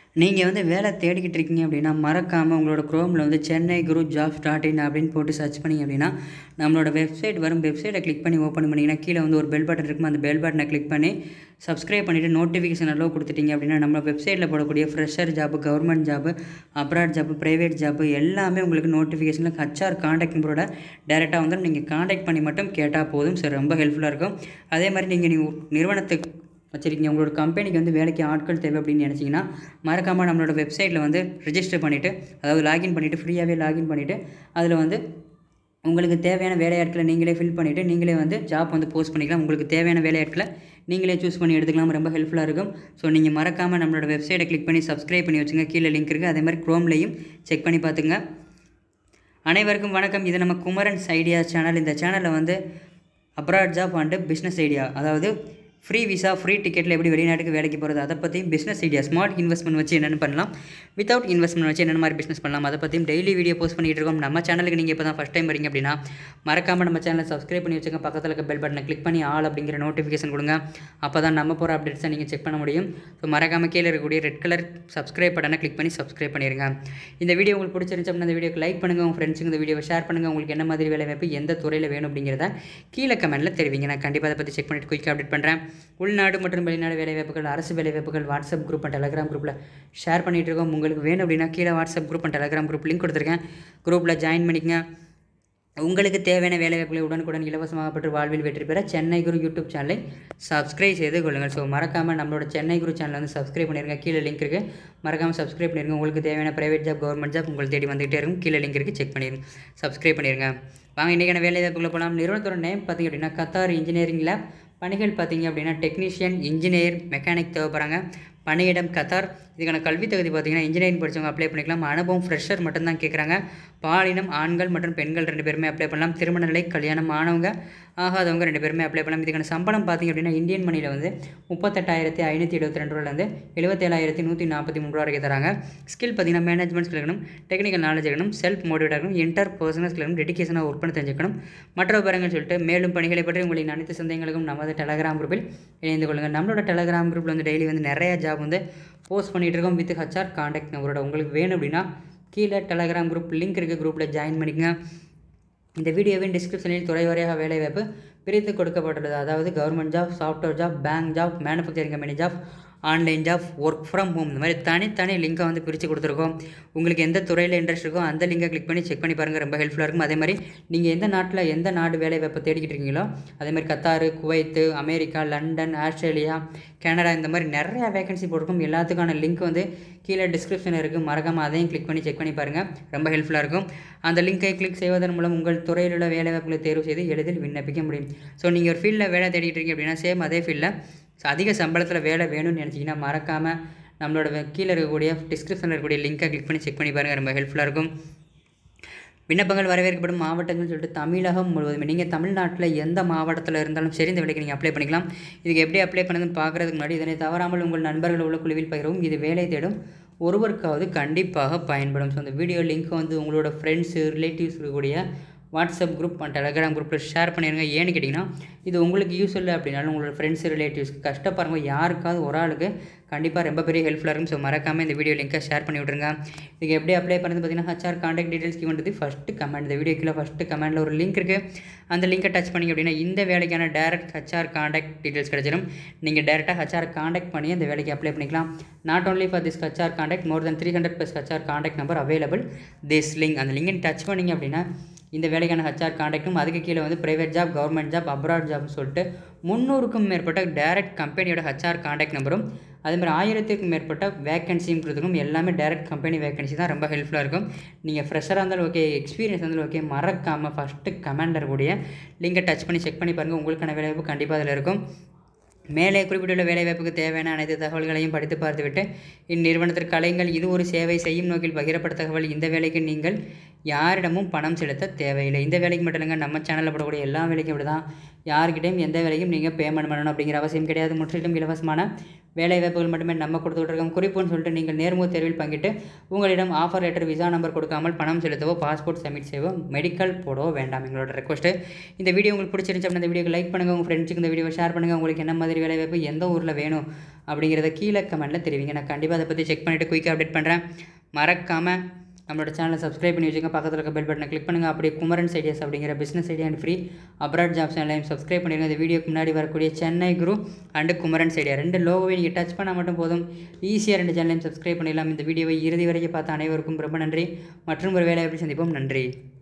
நீங்கள் வந்து வேலை தேடிக்கிட்டு இருக்கீங்க அப்படின்னா மறக்காமல் உங்களோட குரோமில் வந்து Chennai Guru jobs dot in அப்படின்னு போட்டு சர்ச் பண்ணிங்க அப்படின்னா நம்மளோட வெப்சைட் வரும் வெப்சைட்டை கிளிக் பண்ணி ஓப்பன் பண்ணிங்கன்னா கீழே வந்து ஒரு பெல் பட்டன் இருக்கும் அந்த பெல் பட்டனை கிளிக் பண்ணி சப்ஸ்கிரைப் பண்ணிவிட்டு நோட்டிஃபிகேஷன் அளவு கொடுத்துட்டீங்க அப்படின்னா நம்ம வெப்சைட்டில் போடக்கூடிய fresher job government job abroad job private job எல்லாமே உங்களுக்கு நோட்டிஃபிகேஷனில் ஹச்ஆர் காண்டாக்ட் நம்பரோட டேரெக்டாக வந்து நீங்கள் காண்டாக்ட் பண்ணி மட்டும் கேட்டால் போதும் சார் ரொம்ப ஹெல்ப்ஃபுல்லாக இருக்கும் அதே மாதிரி நீங்கள் நீங்கள் நிறுவனத்துக்கு வச்சுருக்கீங்க உங்களோட கம்பெனிக்கு வந்து வேலைக்கு ஆட்கள் தேவை அப்படின்னு நினச்சிங்கன்னா மறக்காமல் நம்மளோட வெப்சைட்டில் வந்து ரிஜிஸ்டர் பண்ணிவிட்டு அதாவது லாகின் பண்ணிவிட்டு ஃப்ரீயாகவே லாகின் பண்ணிவிட்டு அதில் வந்து உங்களுக்கு தேவையான வேலையாட்களை நீங்களே ஃபில் பண்ணிவிட்டு நீங்களே வந்து ஜாப் வந்து போஸ்ட் பண்ணிக்கலாம் உங்களுக்கு தேவையான வேலையாட்களை நீங்களே சூஸ் பண்ணி எடுத்துக்கலாம் ரொம்ப ஹெல்ப்ஃபுல்லாக இருக்கும் ஸோ நீங்கள் மறக்காமல் நம்மளோட வெப்சைட்டை கிளிக் பண்ணி சப்ஸ்கிரைப் பண்ணி வச்சுங்க கீழே லிங்க் இருக்குது அதே மாதிரி க்ரோம்லேயும் செக் பண்ணி பார்த்துங்க அனைவருக்கும் வணக்கம் இது நம்ம குமரன்ஸ் ஐடியா சேனல் இந்த சேனலில் வந்து abroad job and business idea அதாவது ஃப்ரீ விசா ஃப்ரீ டிக்கெட்டில் எப்படி வெளிநாட்டுக்கு வேலைக்கு போகிறது அதை பற்றியும் பிஸ்னஸ் ஐடியா ஸ்மார்ட் இன்வெஸ்ட்மெண்ட் வச்சு என்னென்ன பண்ணலாம் வித்தவுட் இன்வெஸ்ட்மெண்ட் வச்சு என்னென்ன மாதிரி பிஸ்னஸ் பண்ணலாம் அதை பற்றியும் டெய்லி வீடியோ போஸ்ட் பண்ணிகிட்டு இருக்கோம் நம்ம சேனலுக்கு நீங்கள் இப்போ தான் ஃபஸ்ட் டைம் வரீங்க அப்படின்னா மறக்காமல் நம்ம சேனலை சப்ஸ்கிரைப் பண்ணி வச்சுங்க பக்கத்தில் இருக்க பெல் பட்டனை கிளிக் பண்ணி ஆல் அப்படிங்கிற நோட்டிஃபிகேஷன் கொடுங்க அப்போ தான் நம்ம போகிற அப்டேட்ஸை நீங்கள் செக் பண்ண முடியும் ஸோ மறக்காமல் கீழே இருக்கக்கூடிய ரெட் கலர் சப்ஸ்கிரைப் பட்டனை கிளிக் பண்ணி சப்ஸ்கிரைப் பண்ணிடுங்க இந்த வீடியோ உங்களுக்கு பிடிச்சிருந்துச்சு அப்படின்னா இந்த வீடியோக்கு லைக் பண்ணுங்கள் உங்கள் ஃப்ரெண்ட்ஸுக்கு இந்த வீடியோவை ஷேர் பண்ணுங்கள் உங்களுக்கு என்ன மாதிரி வேலை வாய்ப்பு எந்த துறையில் வேணும் அப்படிங்கிறத கீழே கமெண்ட்டில் தெரிவிங்க நான் கண்டிப்பாக அதை பற்றி செக் பண்ணிட்டு குயிக்காக அப்டேட் பண்ணுறேன் உள்நாடு மற்றும் வெளிநாடு வேலைவாய்ப்புகள் அரசு வேலைவாய்ப்புகள் வாட்ஸ்அப் குரூப் அண்ட் டெலகிராம் குரூப்பில் ஷேர் பண்ணிகிட்டு இருக்கோம் உங்களுக்கு வேணும் அப்படின்னா கீழே WhatsApp group and Telegram group link கொடுத்துருக்கேன் குரூப்பில் ஜாயின் பண்ணிக்கங்க உங்களுக்கு தேவையான வேலைவாய்ப்புகளை உடனுக்குடன் இலவசமாக பெற்று வாழ்வில் வெற்றி பெற சென்னை குரு யூடியூப் சேனலை சப்ஸ்கிரைப் செய்து கொள்ளுங்கள் ஸோ மறக்காமல் நம்மளோட சென்னை குரு சேனலை வந்து சப்ஸ்கிரைப் பண்ணிருங்க கீழே லிங்க் இருக்குது மறக்காமல் சப்ஸ்கிரைப் பண்ணிருங்க உங்களுக்கு தேவையான ப்ரைவேட் ஜாப் கவர்மெண்ட் ஜாப் உங்களுக்கு தேடி வந்துகிட்டே இருக்கும் கீழே லிங்க் இருக்குது செக் பண்ணிடுங்க சப்ஸ்கிரைப் பண்ணிடுங்க வாங்க இன்றைக்கான வேலைவாய்ப்புகளை போகலாம் நிறுவனத்தோட நேம் பார்த்திங்க அப்படின்னா கத்தார் இன்ஜினியரிங் லேப் பணிகள் பார்த்தீங்க அப்படின்னா டெக்னீஷியன் இன்ஜினியர் மெக்கானிக் தேவைப்படுறாங்க பணியிடம் கத்தார் இதுக்கான கல்வி தகுதி பார்த்தீங்கன்னா இன்ஜினியரிங் படித்தவங்க அப்ளை பண்ணிக்கலாம் அனுபவம் ஃப்ரெஷர் மட்டும்தான் கேட்குறாங்க பாலினம் ஆண்கள் மற்றும் பெண்கள் ரெண்டு பேருமே அப்ளை பண்ணலாம் திருமண நிலை கல்யாணம் ஆனவங்க ஆகாதவங்க ரெண்டு பேருமே அப்ளை பண்ணலாம் இதுக்கான சம்பளம் பார்த்திங்க அப்படின்னா இந்தியன் மணியில் வந்து முப்பத்தெட்டாயிரத்தி ஐநூற்றி எழுபத்தி ரெண்டு ரூபாலேருந்து எழுபத்தேழாயிரத்தி நூற்றி நாற்பத்தி மூணு ரூபா வரைக்கும் தராங்க ஸ்கில் பார்த்தீங்கன்னா மேனேஜ்மெண்ட் ஸ்கில் இருக்கணும் டெக்னிக்கல் நாலேஜ் இருக்கணும் செல்ஃப் மோட்டிவேட் இருக்கணும் இன்டர் பர்சனல் ஸ்கில் இருக்கணும் டெடிக்கேஷனாக ஒர்க் பண்ண தெரிஞ்சுக்கணும் மற்ற விவரங்கள் சொல்லிட்டு மேலும் பணிகளை பற்றி உங்களின் அனைத்து சந்தேகங்களுக்கும் நமது டெலகிராம் குரூப்பில் இணைந்து கொள்ளுங்கள் நம்மளோட டெலகிராம் குரூப்பில் வந்து டெய்லி வந்து நிறைய ஜாப் வந்து போஸ்ட் பண்ணிகிட்டு இருக்கோம் வித் ஹச்ஆர் காண்டாக்ட் நம்பரோட உங்களுக்கு வேணும் அப்படின்னா கீழே டெலகிராம் குரூப் லிங்க் இருக்குது குரூப்பில் ஜாயின் பண்ணிக்கங்க இந்த வீடியோவின் டிஸ்கிரிப்ஷனில் துறை வாரியாக வேலைவாய்ப்பு பிரித்து கொடுக்கப்பட்டுள்ளது அதாவது government job software job bank job manufacturing company job online job work from home இந்த மாதிரி தனித்தனி லிங்கை வந்து பிரித்து கொடுத்துருக்கோம் உங்களுக்கு எந்த துறையில் இன்ட்ரெஸ்ட் இருக்கோ அந்த லிங்கை கிளிக் பண்ணி செக் பண்ணி பாருங்கள் ரொம்ப ஹெல்ப்ஃபுல்லாக இருக்கும் அதே மாதிரி நீங்கள் எந்த நாட்டில் எந்த நாடு வேலை வாய்ப்பை தேடிக்கிட்டு இருக்கீங்களோ அதே மாதிரி Qatar Kuwait America London Australia Canada இந்த மாதிரி நிறையா வேகன்சி போட்டிருக்கும் எல்லாத்துக்கான லிங்க் வந்து கீழே டிஸ்கிரிப்ஷன் இருக்குது மறக்காமல் அதையும் கிளிக் பண்ணி செக் பண்ணி பாருங்கள் ரொம்ப ஹெல்ப்ஃபுல்லாக இருக்கும் அந்த லிங்கை கிளிக் செய்வதன் மூலம் உங்கள் துறையில் உள்ள வேலைவாய்ப்புகளை தேர்வு செய்து எளிதில் விண்ணப்பிக்க முடியும் ஸோ நீங்கள் ஒரு ஃபீல்டில் வேலை தேடிட்டு இருக்கீங்க அப்படின்னா சேம் அதே ஃபீல்டில் ஸோ அதிக சம்பளத்தில் வேலை வேணும்னு நினச்சிங்கன்னா மறக்காமல் நம்மளோட கீழே இருக்கக்கூடிய டிஸ்கிரிப்ஷனில் இருக்கக்கூடிய லிங்கை கிளிக் பண்ணி செக் பண்ணி பாருங்கள் ரொம்ப ஹெல்ப்ஃபுல்லாக இருக்கும் விண்ணப்பங்கள் வரவேற்கப்படும் மாவட்டங்கள் சொல்லிட்டு தமிழகம் முழுவதுமே நீங்கள் தமிழ்நாட்டில் எந்த மாவட்டத்தில் இருந்தாலும் சரி இந்த வேலைக்கு நீங்கள் அப்ளை பண்ணிக்கலாம் இதுக்கு எப்படி அப்ளை பண்ணுறதுன்னு பார்க்குறதுக்கு முன்னாடி இதனை தவறாமல் உங்கள் நண்பர்கள் உள்ள குழுவில் பகிரவும் இது வேலை தேடும் ஒருவருக்காவது கண்டிப்பாக பயன்படும் ஸோ அந்த வீடியோ லிங்க் வந்து உங்களோட ஃப்ரெண்ட்ஸு ரிலேட்டிவ்ஸ் இருக்கக்கூடிய வாட்ஸ்அப் குரூப் அண்ட் டெலகிராம் குரூப்பில் ஷேர் பண்ணிடுங்க ஏன்னு கேட்டிங்கன்னா இது உங்களுக்கு யூஸ் இல்லை அப்படின்னாலும் உங்களோட ஃப்ரெண்ட்ஸ் ரிலேட்டிவ்ஸ்க்கு கஷ்டப்படுறவங்க யாருக்காவது ஒரு ஆளுக்கு கண்டிப்பாக ரொம்ப பெரிய ஹெல்ப்ஃபுல்லாக இருக்கும் ஸோ மறக்காமல் இந்த வீடியோ லிங்கை ஷேர் பண்ணி விட்ருங்க இதுக்கு எப்படி அப்ளை பண்ணுறது பார்த்தீங்கன்னா ஹச்ஆர் காண்டாக்ட் டீட்டெயில்ஸ்க்கு வந்து ஃபஸ்ட்டு கமெண்ட் இந்த வீடியோ கீழே ஃபஸ்ட்டு கமெண்ட்டில் ஒரு லிங்க் இருக்குது அந்த லிங்கை டச் பண்ணிங்க அப்படின்னா இந்த வேலைக்கான டேரக்ட் ஹச்ஆர் காண்டாக்ட் டீட்டெயில்ஸ் கிடச்சிடும் நீங்கள் டேரெக்டாக ஹச்ஆர் காண்டாக்ட் பண்ணி அந்த வேலைக்கு அப்ளை பண்ணிக்கலாம் not only for this HR contact more then three hundred plus HR contact number available this link அந்த லிங்கை டச் பண்ணிங்க அப்படின்னா இந்த வேலைக்கான ஹச்ஆர் காண்டாக்டும் அதுக்கு கீழே வந்து private job government job abroad ஜாப்னு சொல்லிட்டு முந்நூறுக்கும் மேற்பட்ட டேரக்ட் கம்பெனியோட ஹச்ஆர் காண்டாக்ட் நம்பரும் அதேமாதிரி ஆயிரத்துக்கும் மேற்பட்ட வேகன்சியும் கொடுத்துருக்கும் எல்லாமே டேரக்ட் கம்பெனி வேகன்சி தான் ரொம்ப ஹெல்ப்ஃபுல்லாக இருக்கும் நீங்கள் ஃப்ரெஷராக இருந்தாலும் ஓகே எக்ஸ்பீரியன்ஸ் இருந்தாலும் ஓகே மறக்காமல் ஃபஸ்ட்டு கமெண்டர் கூடிய லிங்கை டச் பண்ணி செக் பண்ணி பாருங்கள் உங்களுக்கான வேலைவாய்ப்பு கண்டிப்பாக அதில் இருக்கும் மேலே குறிப்பிட்டுள்ள வேலைவாய்ப்புக்கு தேவையான அனைத்து தகவல்களையும் படித்து பார்த்துவிட்டு இந்நிறுவனத்திற்கு அலைங்கள் இது ஒரு சேவை செய்யும் நோக்கில் பகிரப்பட்ட தகவல் இந்த வேலைக்கு நீங்கள் யாரிடமும் பணம் செலுத்த தேவையில்லை இந்த வேலைக்கு மட்டும் இல்லைங்க நம்ம சேனலில் போடக்கூடிய எல்லா வேலைக்கும் இப்படி தான் யார்கிட்டையும் எந்த வேலைக்கும் நீங்கள் பேமெண்ட் பண்ணணும் அப்படிங்கிற அவசியம் கிடையாது முற்றிலும் இலவசமான வேலை வாய்ப்புகள் மட்டுமே நம்ம கொடுத்து விட்ருக்கோம் குறிப்புன்னு சொல்லிட்டு நீங்கள் நேர்முக தேர்வில் பங்கிட்டு உங்களிடம் ஆஃபர் லெட்டர் விசா நம்பர் கொடுக்காமல் பணம் செலுத்தவோ பாஸ்போர்ட் சப்மிட் செய்யவோ மெடிக்கல் போடவோ வேண்டாம் எங்களோட ரெக்வஸ்ட்டு இந்த வீடியோ உங்களுக்கு பிடிச்சிருந்துச்சு அப்படின்னா இந்த வீடியோக்கு லைக் பண்ணுங்கள் உங்கள் ஃப்ரெண்ட்ஸுக்கு இந்த வீடியோ ஷேர் பண்ணுங்கள் உங்களுக்கு என்ன மாதிரி வேலை வாய்ப்பு எந்த ஊரில் வேணும் அப்படிங்கிறத கீழே கமெண்ட்டில் தெரிவிங்க நான் கண்டிப்பாக அதை பற்றி செக் பண்ணிவிட்டு குயிக்காக அப்டேட் பண்ணுறேன் மறக்காமல் நம்மளோட சேனலை சப்ஸ்கிரைப் பண்ணி வச்சுங்க பக்கத்தில் இருக்க பெல் பட்டனை கிளிக் பண்ணுங்கள் அப்படியே குமரன்ஸ் ஐடியாஸ் அப்படிங்கிற business idea and free abroad job சேனலையும் சப்ஸ்கிரைப் பண்ணிடுங்க இந்த வீடியோக்கு முன்னாடி வரக்கூடிய சென்னை குரு அண்டு குமரன்ஸ் ஐடியா ரெண்டு லோகோவை நீங்கள் டச் பண்ணால் மட்டும் போதும் ஈஸியாக ரெண்டு சேனலையும் சப்ஸ்கிரைப் பண்ணிடலாம் இந்த வீடியோவை இறுதி வரைக்கும் பார்த்த அனைவருக்கும் ரொம்ப நன்றி மற்றும் ஒரு வேலை எப்படி சந்திப்போம் நன்றி